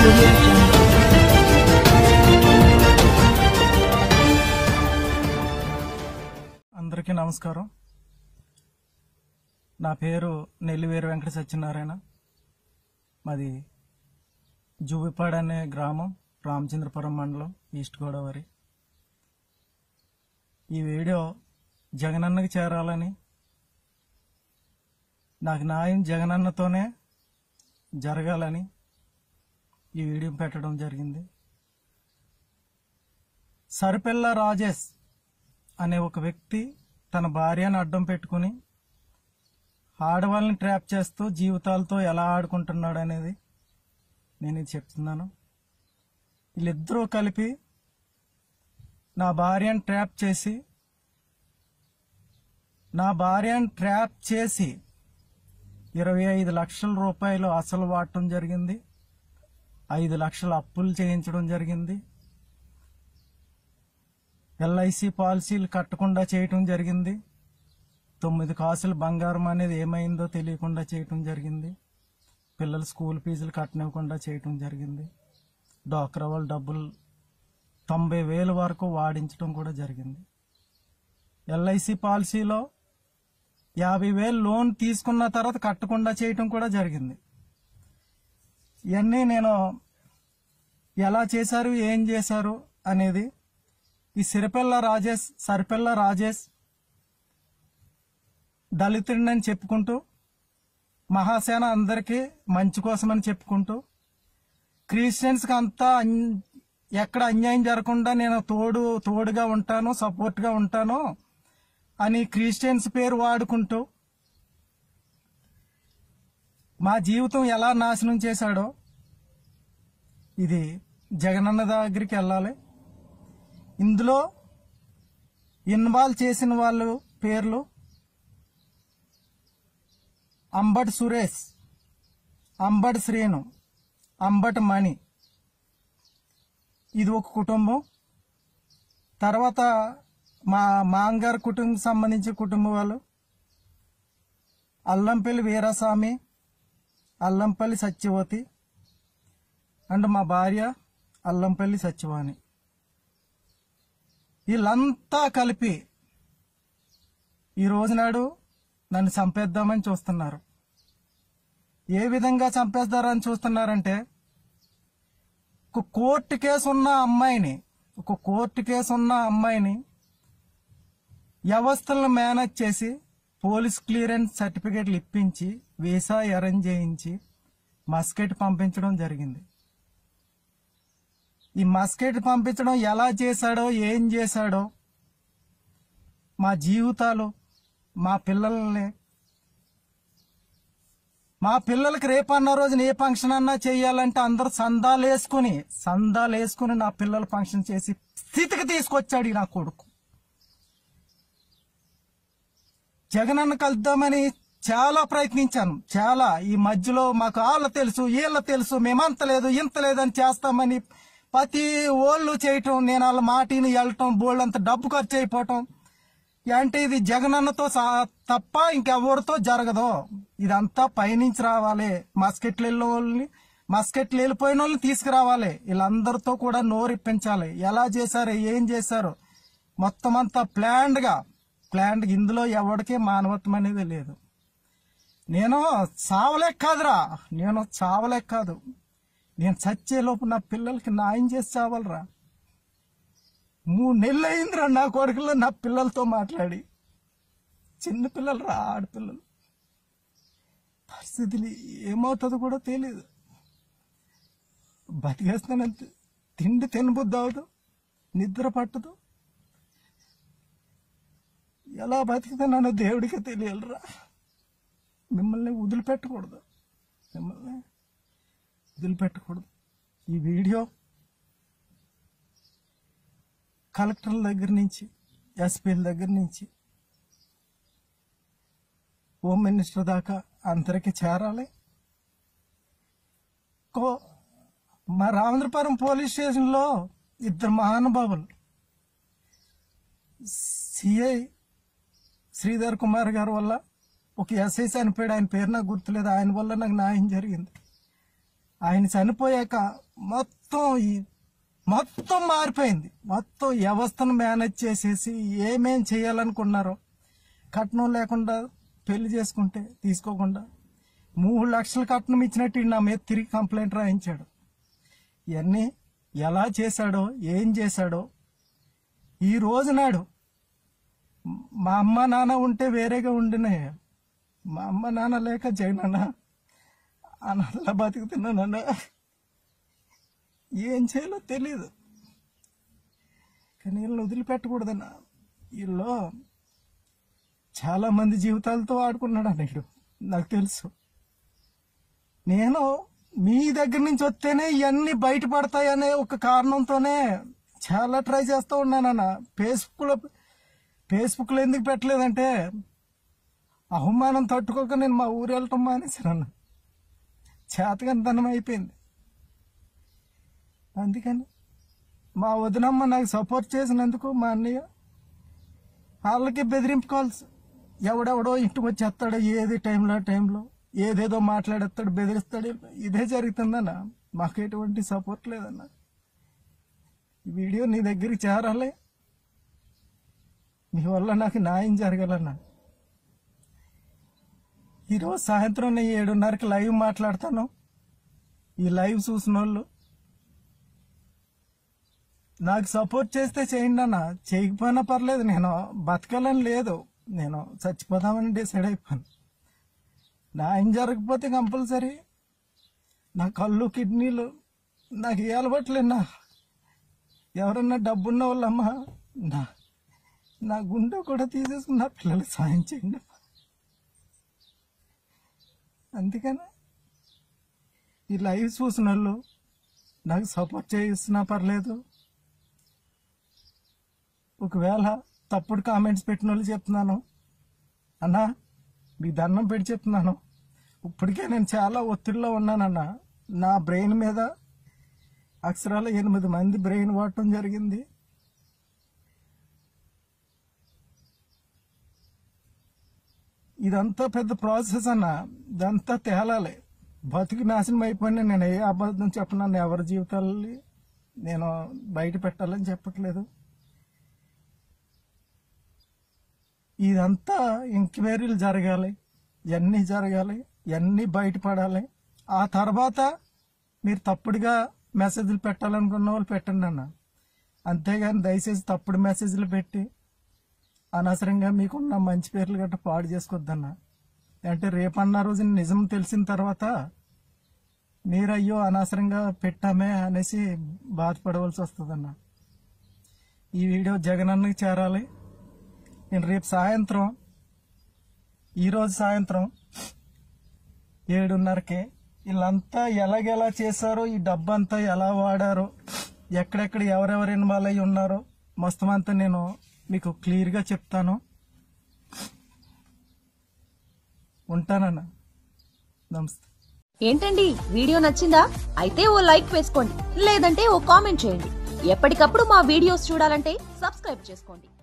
audio jungle. అందరికీ నమస్కారం నా పేరు నెల్లివేరు వెంకట సత్యనారాయణ మాది జూబిపాడు అనే గ్రామం రామచంద్రపురం మండలం ఈస్ట్ గోదావరి ఈ వీడియో జగనన్నకి చేరాలని నాకు న్యాయం జగనన్నతోనే జరగాలని ఈ వీడియో పెట్టడం జరిగింది సరిపిల్ల రాజేష్ అనే ఒక వ్యక్తి తన భార్యను అడ్డం పెట్టుకుని ఆడవాళ్ళని ట్రాప్ చేస్తూ జీవితాలతో ఎలా ఆడుకుంటున్నాడు అనేది నేను ఇది చెప్తున్నాను వీళ్ళిద్దరూ కలిపి నా భార్యను ట్రాప్ చేసి నా భార్యను ట్రాప్ చేసి ఇరవై ఐదు లక్షల రూపాయలు అసలు వాడటం జరిగింది ఐదు లక్షల అప్పులు చేయించడం జరిగింది ఎల్ఐసి పాలసీలు కట్టకుండా చేయటం జరిగింది తొమ్మిది కాసులు బంగారం అనేది ఏమైందో తెలియకుండా చేయటం జరిగింది పిల్లల స్కూల్ ఫీజులు కట్టనివ్వకుండా చేయటం జరిగింది డాక్రా వాళ్ళ డబ్బులు తొంభై వేల వరకు వాడించడం కూడా జరిగింది ఎల్ఐసి పాలసీలో యాభై వేలు లోన్ తీసుకున్న తర్వాత కట్టకుండా చేయటం కూడా జరిగింది ఇవన్నీ నేను ఎలా చేశారు ఏం చేశారు అనేది ఈ సిరిపిల్ల రాజేష్ సరిపిల్ల రాజేష్ దళితుడిని చెప్పుకుంటూ మహాసేన అందరికీ మంచి కోసమని చెప్పుకుంటూ క్రిస్టియన్స్కి అంతా అన్- ఎక్కడ అన్యాయం జరగకుండా నేను తోడు తోడుగా ఉంటాను సపోర్ట్గా ఉంటాను అని క్రిస్టియన్స్ పేరు వాడుకుంటూ మా జీవితం ఎలా నాశనం చేశాడో ఇది జగనన్న దగ్గరికి వెళ్ళాలి ఇందులో ఇన్వాల్వ్ చేసిన వాళ్ళు పేర్లు అంబటి సురేష్ అంబటి శ్రీను అంబటి మణి ఇది ఒక కుటుంబం తర్వాత మా మాంగారు కుటుంబం సంబంధించిన కుటుంబం వాళ్ళు అల్లంపల్లి వీరాస్వామి అల్లంపల్లి సత్యవతి అండ్ మా భార్య అల్లంపల్లి సత్యవాణి వీళ్ళంతా కలిపి ఈ రోజునాడు నన్ను చంపేద్దామని చూస్తున్నారు ఏ విధంగా చంపేస్తారని చూస్తున్నారంటే ఒక కోర్టు కేసు ఉన్న అమ్మాయిని ఒక కోర్టు కేసు ఉన్న అమ్మాయిని వ్యవస్థలను మేనేజ్ చేసి పోలీస్ క్లియరెన్స్ సర్టిఫికేట్లు ఇప్పించి వీసా అరేంజ్ చేయించి మస్కెట్ పంపించడం జరిగింది ఈ మస్కెట్ పంపించడం ఎలా చేశాడో ఏం చేశాడో మా జీవితాలు మా పిల్లల్ని మా పిల్లలకి రేపన్న రోజున ఏ ఫంక్షన్ అన్నా చేయాలంటే అందరూ సందాలు వేసుకుని సందాలు వేసుకుని నా పిల్లల ఫంక్షన్ చేసి స్థితికి తీసుకొచ్చాడు ఈ నా కొడుకు జగనన్న కలుద్దామని చాలా ప్రయత్నించాను చాలా ఈ మధ్యలో మాకు వాళ్ళ తెలుసు వీళ్ళ తెలుసు మేమంత లేదు ఇంత లేదని చేస్తామని ప్రతి ఓళ్ళు చేయటం నేను వాళ్ళ మాటిని వెళ్ళటం బోళ్ళంత డబ్బు ఖర్చు అయిపోవటం అంటే ఇది జగనన్నతో సా- తప్ప ఇంకెవరితో జరగదు ఇదంతా పైనుంచి రావాలి మస్కెట్లు వెళ్ళిన వాళ్ళని మస్కెట్లు వెళ్ళిపోయిన వాళ్ళని తీసుకురావాలి వీళ్ళందరితో కూడా నోరిప్పించాలి ఎలా చేశారు ఏం చేశారు మొత్తం అంతా ప్లాన్డ్ గా ప్లాన్డ్ ఇందులో ఎవరికీ మానవత్వం అనేది లేదు నేను చావలేక కాదురా నేను చావలేక కాదు నేను చచ్చే లోపు నా పిల్లలకి న్యాయం చేసి చావాలరా మూడు నెలలు అయిందిరా నా కొడుకులో నా పిల్లలతో మాట్లాడి చిన్న పిల్లలు రా ఆడపిల్లలు పరిస్థితులు ఏమవుతుందో కూడా తెలియదు బతికేస్తానంతే తిండి తినబుద్ధి అవదు నిద్ర పట్టదు ఎలా బతికితే దేవుడికి తెలియాలిరా మిమ్మల్ని వదిలిపెట్టకూడదు మిమ్మల్ని వదిలిపెట్టకూడదు ఈ వీడియో కలెక్టర్ల దగ్గర నుంచి ఎస్పీల దగ్గర నుంచి హోమ్ మినిస్టర్ దాకా అందరికీ చేరాలి కో మా రామేంద్రపురం పోలీస్ స్టేషన్లో ఇద్దరు మహానుభావులు సిఐ శ్రీధర్ కుమార్ గారి వల్ల ఒక ఎస్ఐ చనిపోయాడు ఆయన పేరు నాకు గుర్తులేదు ఆయన వల్ల నాకు న్యాయం జరిగింది ఆయన చనిపోయాక మొత్తం ఈ మొత్తం మారిపోయింది మొత్తం వ్యవస్థను మేనేజ్ చేసేసి ఏమేం చేయాలనుకున్నారో కట్నం లేకుండా పెళ్లి చేసుకుంటే తీసుకోకుండా మూడు లక్షల కట్నం ఇచ్చినట్టు ఈడు నా మీద తిరిగి కంప్లైంట్ రాయించాడు ఇవన్నీ ఎలా చేశాడో ఏం చేశాడో ఈ రోజు నాడు మా అమ్మ నాన్న ఉంటే వేరేగా ఉండినే మా అమ్మ నాన్న లేక జగనన్న అన్నలా బతుకుతున్నానన్న ఏం చేయాలో తెలియదు కానీ వీళ్ళని వదిలిపెట్టకూడదన్న వీళ్ళు చాలా మంది జీవితాలతో ఆడుకున్నాడు అన్నయ్యుడు నాకు తెలుసు నేను మీ దగ్గర నుంచి వస్తేనే ఇవన్నీ బయటపడతాయనే ఒక కారణంతోనే చాలా ట్రై చేస్తూ ఉన్నానన్న ఫేస్బుక్లో ఫేస్బుక్లో ఎందుకు పెట్టలేదంటే అవమానం తట్టుకోక నేను మా ఊరు వెళ్ళటం మానేశానన్న చేతకంతనం అయిపోయింది అందుకని మా వదినమ్మ నాకు సపోర్ట్ చేసినందుకు మా అన్నయ్య వాళ్ళకి బెదిరింపు కాల్స్ ఎవడెవడో ఇంటికి వచ్చేస్తాడు ఏది టైంలో టైంలో ఏదేదో మాట్లాడేస్తాడు బెదిరిస్తాడు ఇదే జరుగుతుందన్న మాకు ఎటువంటి సపోర్ట్ లేదన్న ఈ వీడియో నీ దగ్గరికి చేరాలి మీ వల్ల నాకు న్యాయం జరగాలన్న ఈరోజు సాయంత్రం నేను ఏడున్నరకి లైవ్ మాట్లాడతాను ఈ లైవ్ చూసిన వాళ్ళు నాకు సపోర్ట్ చేస్తే చేయండి అన్న చేయకపోయినా పర్లేదు నేను బతకాలని లేదు నేను చచ్చిపోదామని డిసైడ్ అయిపోయాను న్యాయం జరగకపోతే కంపల్సరీ నా కళ్ళు కిడ్నీలు నాకు ఏలబట్టలేదు నా ఎవరన్నా డబ్బున్న వాళ్ళమ్మా నా నా గుండె కూడా తీసేసుకుని నా పిల్లలకు సాయం చేయండి అమ్మా. అందుకని ఈ లైవ్ చూసిన వాళ్ళు నాకు సపోర్ట్ చేస్తున్నా పర్లేదు ఒకవేళ తప్పుడు కామెంట్స్ పెట్టిన వాళ్ళు చెప్తున్నాను అన్నా మీ దండం పెట్టి చెప్తున్నాను ఇప్పటికే నేను చాలా ఒత్తిడిలో ఉన్నానన్న నా బ్రెయిన్ మీద అక్షరాల ఎనిమిది మంది బ్రెయిన్ వాడటం జరిగింది ఇదంతా పెద్ద ప్రాసెస్ అన్న ఇదంతా తేలాలి బతికి నాశనం అయిపోయినా నేను ఏ అబద్ధం చెప్పనన్న ఎవరి జీవితాలని నేను బయట పెట్టాలని చెప్పట్లేదు ఇదంతా ఎంక్వైరీలు జరగాలి ఇవన్నీ జరగాలి ఇవన్నీ బయటపడాలి ఆ తర్వాత మీరు తప్పుడుగా మెసేజ్లు పెట్టాలనుకున్న వాళ్ళు పెట్టండి అన్న అంతేగాని దయచేసి తప్పుడు మెసేజ్లు పెట్టి అనవసరంగా మీకున్న మంచి పేర్లు గట్రా పాడు చేసుకోవద్దన్న అంటే రేపన్న రోజు నిజం తెలిసిన తర్వాత మీరు అయ్యో అనవసరంగా పెట్టామే అనేసి బాధపడవలసి వస్తుందన్న ఈ వీడియో జగనన్నకి చేరాలి నేను రేపు సాయంత్రం ఈరోజు సాయంత్రం ఏడున్నరకి వీళ్ళంతా ఎలాగెలా చేశారో ఈ డబ్బంతా ఎలా వాడారో ఎక్కడెక్కడ ఎవరెవరు ఇన్వాల్వ్ అయి ఉన్నారో మొత్తం అంతా నేను మీకు క్లియర్గా చెప్తాను ఉంటానన్న నమస్తే ఏంటండి వీడియో నచ్చిందా అయితే ఓ లైక్ వేసుకోండి లేదంటే ఓ కామెంట్ చేయండి ఎప్పటికప్పుడు మా వీడియోస్ చూడాలంటే సబ్స్క్రైబ్ చేసుకోండి